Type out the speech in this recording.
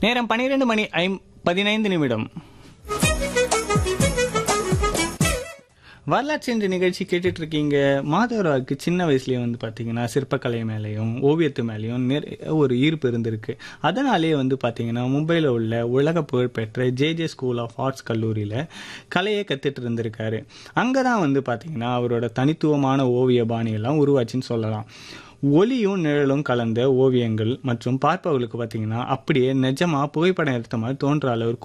நேரம் பன்னிரெண்டு மணி ஐம் பதினைந்து நிமிடம் வரலாற்று என்ற நிகழ்ச்சி கேட்டுட்டு இருக்கீங்க மாதவராவுக்கு சின்ன வயசுலயே வந்து பார்த்தீங்கன்னா சிற்பக்கலை மேலேயும் ஓவியத்து மேலேயும் நிறைய ஒரு ஈர்ப்பு இருந்திருக்கு அதனாலேயே வந்து பார்த்தீங்கன்னா மும்பையில் உள்ள உலக புகழ்பெற்ற J J school of arts கல்லூரியில் கலையை கற்றுட்டு இருந்திருக்காரு அங்கே தான் வந்து பார்த்தீங்கன்னா அவரோட தனித்துவமான ஓவிய பாணியெல்லாம் உருவாச்சுன்னு சொல்லலாம் ஒளியும் நிழலும் கலந்த ஓவியங்கள் மற்றும் பார்ப்பவர்களுக்கு பார்த்தீங்கன்னா அப்படியே நிஜமா புகைப்படம் எடுத்த மாதிரி தோன்ற அளவிற்கு